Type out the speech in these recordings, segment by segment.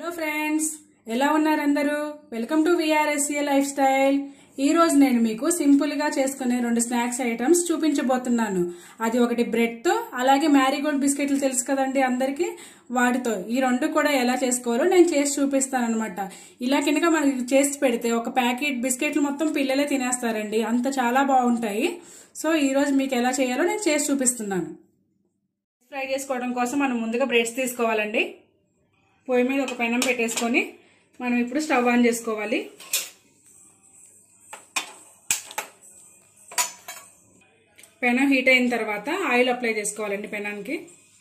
friends ఎలా ఉన్నారు అందరూ welcome to VRSA lifestyle ఈ రోజు నేను మీకు సింపుల్ గా చేసుకునే రెండు స్నాక్స్ ఐటమ్స్ చూపించబోతున్నాను అది ఒకటి బ్రెడ్ తో అలాగే మ్యారీగోల్డ్ బిస్కెట్లు తెలుసు కదండి అందరికి వాటితో ఈ రెండు కూడా ఎలా చేసుకోవాలో నేను చేసి చూపిస్తాను అనమాట ఇలా కింద మనకి చేసి పెడితే ఒక ప్యాకెట్ బిస్కెట్లు మొత్తం పిల్లలే తినేస్తారండి అంత చాలా బాగుంటాయి సో ఈ రోజు మీకు ఎలా చేయాలో నేను చేసి చూపిస్తున్నాను ఫ్రై చేసుకోవడం కోసం మనం ముందుగా బ్రెడ్స్ తీసుకోవాలండి పొయ్యి మీద ఒక పెనం పెట్టేసుకొని మనం ఇప్పుడు స్టవ్ ఆన్ చేసుకోవాలి పెనం హీట్ అయిన తర్వాత ఆయిల్ అప్లై చేసుకోవాలండి పెనానికి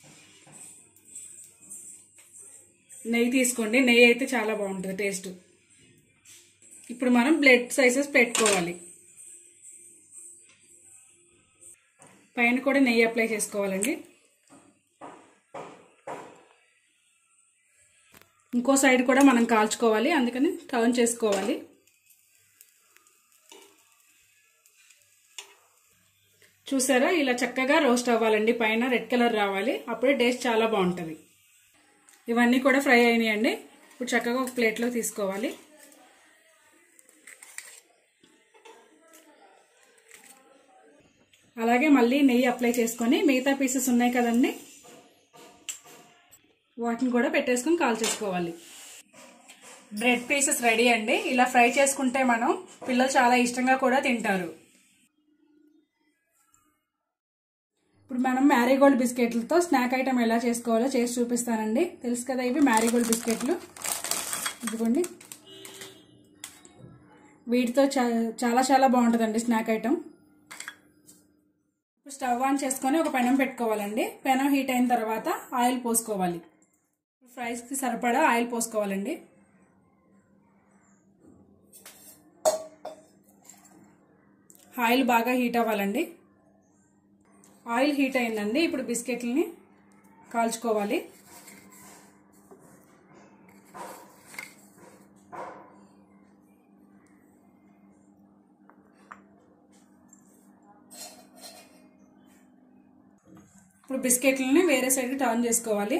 నెయ్యి తీసుకోండి నెయ్యి అయితే చాలా బాగుంటుంది టేస్ట్ ఇప్పుడు మనం బ్లడ్ సైజెస్ పెట్టుకోవాలి పైన కూడా నెయ్యి అప్లై చేసుకోవాలండి ఇంకో సైడ్ కూడా మనం కాల్చుకోవాలి అందుకని టర్న్ చేసుకోవాలి చూసారా ఇలా చక్కగా రోస్ట్ అవ్వాలండి పైన రెడ్ కలర్ రావాలి అప్పుడే టేస్ట్ చాలా బాగుంటుంది ఇవన్నీ కూడా ఫ్రై అయినాయండి ఇప్పుడు చక్కగా ఒక ప్లేట్లో తీసుకోవాలి అలాగే మళ్ళీ నెయ్యి అప్లై చేసుకొని మిగతా పీసెస్ ఉన్నాయి కదండి వాటిని కూడా పెట్టేసుకొని కాల్ చేసుకోవాలి బ్రెడ్ పీసెస్ రెడీ అండి ఇలా ఫ్రై చేసుకుంటే మనం పిల్లలు చాలా ఇష్టంగా కూడా తింటారు ఇప్పుడు మనం మ్యారీగోల్డ్ బిస్కెట్లతో స్నాక్ ఐటమ్ ఎలా చేసుకోవాలో చేసి చూపిస్తానండి తెలుసు కదా ఇవి మ్యారీగోల్డ్ బిస్కెట్లు ఇదిగోండి వీటితో చాలా చాలా బాగుంటుందండి స్నాక్ ఐటమ్ ఇప్పుడు స్టవ్ ఆన్ చేసుకొని ఒక పెనం పెట్టుకోవాలండి పెనం హీట్ అయిన తర్వాత ఆయిల్ పోసుకోవాలి ఫ్రైస్కి సరిపడా ఆయిల్ పోసుకోవాలండి ఆయిల్ బాగా హీట్ అవ్వాలండి ఆయిల్ హీట్ అయిందండి ఇప్పుడు బిస్కెట్లని కాల్చుకోవాలి ఇప్పుడు బిస్కెట్లని వేరే సైడ్ టర్న్ చేసుకోవాలి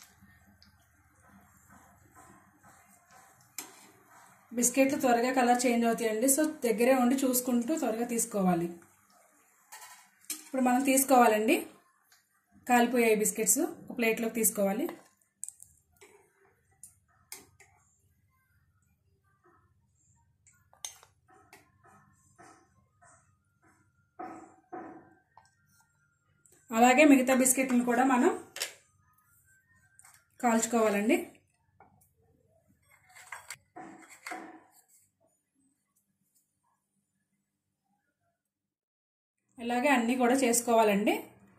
బిస్కెట్లు త్వరగా కలర్ చేంజ్ అవుతాయండి సో దగ్గరే ఉండి చూసుకుంటూ త్వరగా తీసుకోవాలి ఇప్పుడు మనం తీసుకోవాలండి కాలిపోయాయి బిస్కెట్స్ ఒక ప్లేట్లోకి తీసుకోవాలి అలాగే మిగతా బిస్కెట్లను కూడా మనం కాల్చుకోవాలండి ఇలాగే అన్నీ కూడా చేసుకోవాలండి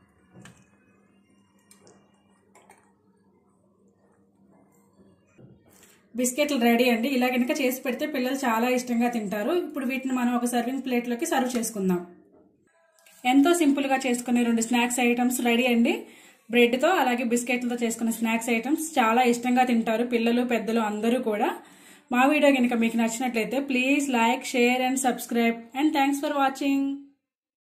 బిస్కెట్లు రెడీ అండి ఇలా కనుక చేసి పెడితే పిల్లలు చాలా ఇష్టంగా తింటారు ఇప్పుడు వీటిని మనం ఒక సర్వింగ్ ప్లేట్లోకి సర్వ్ చేసుకుందాం ఎంతో సింపుల్గా చేసుకునే రెండు స్నాక్స్ ఐటమ్స్ రెడీ అండి బ్రెడ్తో అలాగే బిస్కెట్లతో చేసుకునే స్నాక్స్ ఐటమ్స్ చాలా ఇష్టంగా తింటారు పిల్లలు పెద్దలు అందరూ కూడా మా వీడియో కనుక మీకు నచ్చినట్లయితే please like share and subscribe and thanks for watching